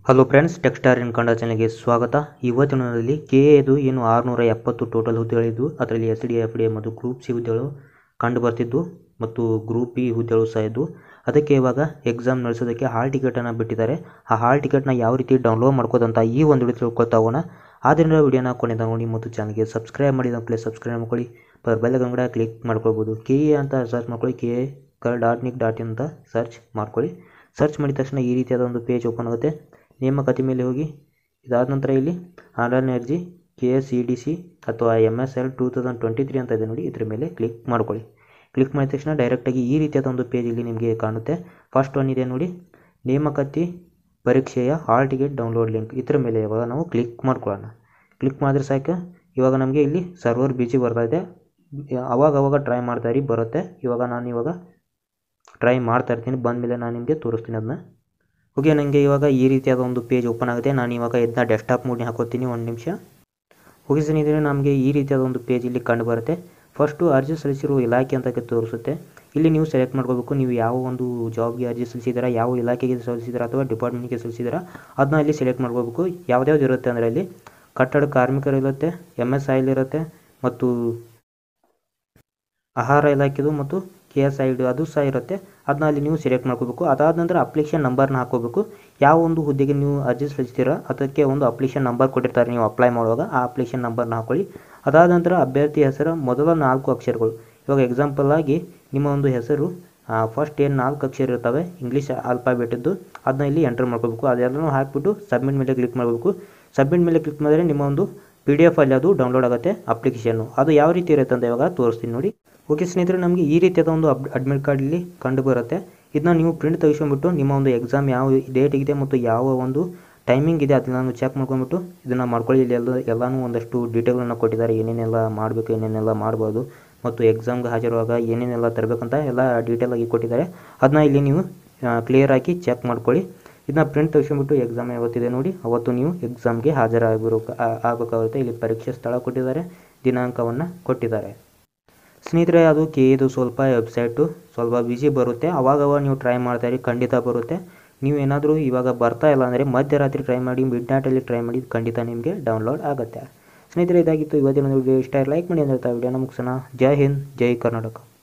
hello friends Techstar in Kannada ಚಾನಲ್ಗೆ ಸ್ವಾಗತ ಇವತ್ತಿನಲ್ಲಿ K ಎದು ಏನು ಆರುನೂರ ಎಪ್ಪತ್ತು ಟೋಟಲ್ ಹುದ್ದೆಗಳಿದ್ದು ಅದರಲ್ಲಿ ಎಸ್ ಡಿ ಎಫ್ ಡಿ ಮತ್ತು ಗ್ರೂಪ್ ಸಿ ಹುದ್ದೆಗಳು ಕಂಡು ಬರ್ತಿದ್ದು ಮತ್ತು ಗ್ರೂಪ್ ಬಿ ಹುದ್ದೆಗಳು ಸಹ ಇದ್ದು ಅದಕ್ಕೆ ಇವಾಗ ಎಕ್ಸಾಮ್ ನಡೆಸೋದಕ್ಕೆ ಹಾಲ್ ಟಿಕೆಟನ್ನು ಬಿಟ್ಟಿದ್ದಾರೆ ಆ ಹಾಲ್ ಟಿಕೆಟ್ನ ಯಾವ ರೀತಿ ಡೌನ್ಲೋಡ್ ಮಾಡ್ಕೋದಂತ ಈ ಒಂದು ವಿಡಿಯೋ ತಿಳ್ಕೊಳ್ತಾ ಹೋಗೋಣ ಆದ್ದರಿಂದ ವಿಡಿಯೋನ ಕೊನೆದ ನೋಡಿ ಮತ್ತು ಚಾನಲ್ಗೆ ಸಬ್ಸ್ಕ್ರೈಬ್ ಮಾಡಿದ ಪ್ಲೇ ಸಬ್ಸ್ಕ್ರೈಬ್ ಮಾಡ್ಕೊಳ್ಳಿ ಬೆಲ್ ಗಂಗಡ ಕ್ಲಿಕ್ ಮಾಡ್ಕೊಳ್ಬೋದು ಕೆ ಎ ಅಂತ ಸರ್ಚ್ ಮಾಡ್ಕೊಳ್ಳಿ K A kar dot NIC dot in ಅಂತ ಸರ್ಚ್ ಮಾಡ್ಕೊಳ್ಳಿ ಸರ್ಚ್ ಮಾಡಿದ ತಕ್ಷಣ ಈ ರೀತಿಯಾದ ಒಂದು ಪೇಜ್ ಓಪನ್ ಆಗುತ್ತೆ ನೇಮಕಾತಿ ಮೇಲೆ ಹೋಗಿ ಇದಾದ ನಂತರ ಇಲ್ಲಿ ಆನ್ಲೈನ್ ಅರ್ಜಿ K S E D C ಅಥವಾ M S L two thousand twenty three ಅಂತ ಇದೆ ನೋಡಿ ಇದ್ರ ಮೇಲೆ ಕ್ಲಿಕ್ ಮಾಡ್ಕೊಳ್ಳಿ ಕ್ಲಿಕ್ ಮಾಡಿದ ತಕ್ಷಣ ಡೈರೆಕ್ಟಾಗಿ ಈ ರೀತಿಯಾದ ಒಂದು ಪೇಜ್ ಇಲ್ಲಿ ನಿಮಗೆ ಕಾಣುತ್ತೆ ಫಸ್ಟ್ ಒನ್ ಇದೆ ನೋಡಿ ನೇಮಕಾತಿ ಪರೀಕ್ಷೆಯ ಹಾಲ್ ಟಿಕೆಟ್ ಡೌನ್ಲೋಡ್ ಲಿಂಕ್ ಇದ್ರ ಮೇಲೆ ಇವಾಗ ನಾವು ಕ್ಲಿಕ್ ಮಾಡ್ಕೊಳ್ಳೋಣ ಕ್ಲಿಕ್ ಮಾಡಿದ್ರೆ ಸಾಕು ಇವಾಗ ನಮಗೆ ಇಲ್ಲಿ ಸರ್ವರ್ ಬಿಜಿ ಬರ್ತಾ ಇದೆ ಅವಾಗ ಅವಾಗ ಟ್ರೈ ಮಾಡ್ತಾ ಇರಿ ಬರುತ್ತೆ ಇವಾಗ ನಾನು ಇವಾಗ ಟ್ರೈ ಮಾಡ್ತಾ ಇರ್ತೀನಿ ಬಂದಮೇಲೆ ನಾನು ನಿಮಗೆ ತೋರಿಸ್ತೀನಿ ಅದನ್ನ ಓಕೆ ನನಗೆ ಇವಾಗ ಈ ರೀತಿಯಾದ ಒಂದು ಪೇಜ್ ಓಪನ್ ಆಗುತ್ತೆ ನಾನು ಇವಾಗ ಇದನ್ನ ಡೆಸ್ಕ್ಟಾಪ್ ಮೂಡಿ ಹಾಕೋತೀನಿ ಒಂದು ನಿಮಿಷ ಓಕೆ ಸ್ನೇಹಿತರೆ ನಮಗೆ ಈ ರೀತಿಯಾದ ಒಂದು ಪೇಜ್ ಇಲ್ಲಿ ಕಂಡು ಬರುತ್ತೆ ಫಸ್ಟು ಅರ್ಜಿ ಸಲ್ಲಿಸಿರುವ ಇಲಾಖೆ ಅಂತ ತೋರಿಸುತ್ತೆ ಇಲ್ಲಿ ನೀವು ಸೆಲೆಕ್ಟ್ ಮಾಡ್ಕೋಬೇಕು ನೀವು ಯಾವ ಒಂದು ಜಾಬ್ಗೆ ಅರ್ಜಿ ಸಲ್ಲಿಸಿದ್ದೀರಾ ಯಾವ ಇಲಾಖೆಗೆ ಸಲ್ಲಿಸಿದ್ದೀರಾ ಅಥವಾ ಡಿಪಾರ್ಟ್ಮೆಂಟ್ಗೆ ಸಲ್ಲಿಸಿದ್ದೀರಾ ಅದನ್ನ ಇಲ್ಲಿ ಸೆಲೆಕ್ಟ್ ಮಾಡ್ಕೋಬೇಕು ಯಾವ್ದ್ಯಾವ್ದು ಇರುತ್ತೆ ಅಂದರೆ ಅಲ್ಲಿ ಕಟ್ಟಡ ಕಾರ್ಮಿಕರು ಇರುತ್ತೆ ಎಮ್ ಎಸ್ ಐಲ್ ಇರುತ್ತೆ ಮತ್ತು ಆಹಾರ ಇಲಾಖೆದು ಮತ್ತು ಕೆ ಎಸ್ ಐ ಡಿ ಅದು ಸಹ ಇರುತ್ತೆ ಅದನ್ನ ಅಲ್ಲಿ ನೀವು ಸೆಲೆಕ್ಟ್ ಮಾಡ್ಕೋಬೇಕು ಅದಾದ ನಂತರ ಅಪ್ಲಿಕೇಶನ್ ನಂಬರ್ನ ಹಾಕೋಬೇಕು ಯಾವ ಒಂದು ಹುದ್ದೆಗೆ ನೀವು ಅರ್ಜಿ ಸಲ್ಲಿಸ್ತೀರಾ ಅದಕ್ಕೆ ಒಂದು ಅಪ್ಲಿಕೇಶನ್ ನಂಬರ್ ಕೊಟ್ಟಿರ್ತಾರೆ ನೀವು ಅಪ್ಲೈ ಮಾಡುವಾಗ ಆ ಅಪ್ಲಿಕೇಶನ್ ನಂಬರ್ನ ಹಾಕೊಳ್ಳಿ ಅದಾದ ನಂತರ ಅಭ್ಯರ್ಥಿ ಹೆಸರು ಮೊದಲ ನಾಲ್ಕು ಅಕ್ಷರಗಳು ಇವಾಗ ಎಕ್ಸಾಂಪಲ್ ಆಗಿ ನಿಮ್ಮ ಒಂದು ಹೆಸರು ಫಸ್ಟ್ ಏನು ನಾಲ್ಕು ಅಕ್ಷರ ಇರ್ತವೆ ಇಂಗ್ಲೀಷ್ ಆಲ್ಫಾಬೆಟಿದ್ದು ಅದನ್ನ ಇಲ್ಲಿ ಎಂಟರ್ ಮಾಡ್ಕೋಬೇಕು ಅದೆಲ್ಲನೂ ಹಾಕಿಬಿಟ್ಟು ಸಬ್ಮಿಟ್ ಮೇಲೆ ಕ್ಲಿಕ್ ಮಾಡಬೇಕು ಸಬ್ಮಿಟ್ ಮೇಲೆ ಕ್ಲಿಕ್ ಮಾಡಿದ್ರೆ ನಿಮ್ಮ ಒಂದು ಪಿ ಡಿ ಎಫ್ ಅಲ್ಲಿ ಅದು ಡೌನ್ಲೋಡ್ ಆಗುತ್ತೆ ಅಪ್ಲಿಕೇಶನ್ನು ಅದು ಯಾವ ರೀತಿ ಇರುತ್ತೆ ಅಂತ ಇವಾಗ ತೋರಿಸ್ತೀನಿ ನೋಡಿ ಓಕೆ ಸ್ನೇಹಿತರೆ ನಮಗೆ ಈ ರೀತಿಯಾದ ಒಂದು ಅಪ್ ಅಡ್ಮಿಟ್ ಕಾರ್ಡ್ ಇಲ್ಲಿ ಕಂಡು ಬರುತ್ತೆ ಇದನ್ನ ನೀವು ಪ್ರಿಂಟ್ ತೆಗೆಸ್ಕೊಂಡ್ಬಿಟ್ಟು ನಿಮ್ಮ ಒಂದು ಎಕ್ಸಾಮ್ ಯಾವ ಡೇಟ್ ಇದೆ ಮತ್ತು ಯಾವ ಒಂದು ಟೈಮಿಂಗ್ ಇದೆ ಅದನ್ನ ಚೆಕ್ ಮಾಡ್ಕೊಂಡ್ಬಿಟ್ಟು ಇದನ್ನು ಮಾಡ್ಕೊಳ್ಳಿ ಇಲ್ಲಿ ಎಲ್ಲ ಎಲ್ಲನೂ ಒಂದಷ್ಟು ಡೀಟೇಲ್ಗಳನ್ನು ಕೊಟ್ಟಿದ್ದಾರೆ ಏನೇನೆಲ್ಲ ಮಾಡಬೇಕು ಏನೇನೆಲ್ಲ ಮಾಡ್ಬೋದು ಮತ್ತು ಎಕ್ಸಾಮ್ಗೆ ಹಾಜರುವಾಗ ಏನೇನೆಲ್ಲ ತರಬೇಕಂತ ಎಲ್ಲ ಡೀಟೇಲಾಗಿ ಕೊಟ್ಟಿದ್ದಾರೆ ಅದನ್ನ ಇಲ್ಲಿ ನೀವು ಕ್ಲಿಯರ್ ಆಗಿ ಚೆಕ್ ಮಾಡ್ಕೊಳ್ಳಿ ಇದನ್ನ ಪ್ರಿಂಟ್ ತೆಗೆಸ್ಕೊಂಡ್ಬಿಟ್ಟು ಎಕ್ಸಾಮ್ ಯಾವತ್ತಿದೆ ನೋಡಿ ಅವತ್ತು ನೀವು ಎಕ್ಸಾಮ್ಗೆ ಹಾಜರಾಗಿರೋ ಆಗಬೇಕಾಗುತ್ತೆ ಇಲ್ಲಿ ಪರೀಕ್ಷೆ ಸ್ಥಳ ಕೊಟ್ಟಿದ್ದಾರೆ ದಿನಾಂಕವನ್ನು ಕೊಟ್ಟಿದ್ದಾರೆ ಸ್ನೇಹಿತರೆ ಅದು ಕೆ ಇದು ಸ್ವಲ್ಪ ವೆಬ್ಸೈಟು ಸ್ವಲ್ಪ ಬಿಸಿ ಬರುತ್ತೆ ಅವಾಗವಾಗ ನೀವು ಟ್ರೈ ಮಾಡ್ತಾಯಿರಿ ಖಂಡಿತ ಬರುತ್ತೆ ನೀವು ಏನಾದರೂ ಇವಾಗ ಬರ್ತಾ ಇಲ್ಲ ಅಂದರೆ ಮಧ್ಯರಾತ್ರಿ ಟ್ರೈ ಮಾಡಿ ಮಿಡ್ ನೈಟಲ್ಲಿ ಟ್ರೈ ಮಾಡಿ ಖಂಡಿತ ನಿಮಗೆ ಡೌನ್ಲೋಡ್ ಆಗುತ್ತೆ ಸ್ನೇಹಿತರೆ ಇದಾಗಿತ್ತು ಇವತ್ತಿನ ವಿಡಿಯೋ ಇಷ್ಟ ಲೈಕ್ ಮಾಡಿ ಅಂತ ಹೇಳ್ತಾ ವಿಡಿಯೋನ ಮುಗಿಸೋಣ ಜೈ ಹಿಂದ್ ಜೈ ಕರ್ನಾಟಕ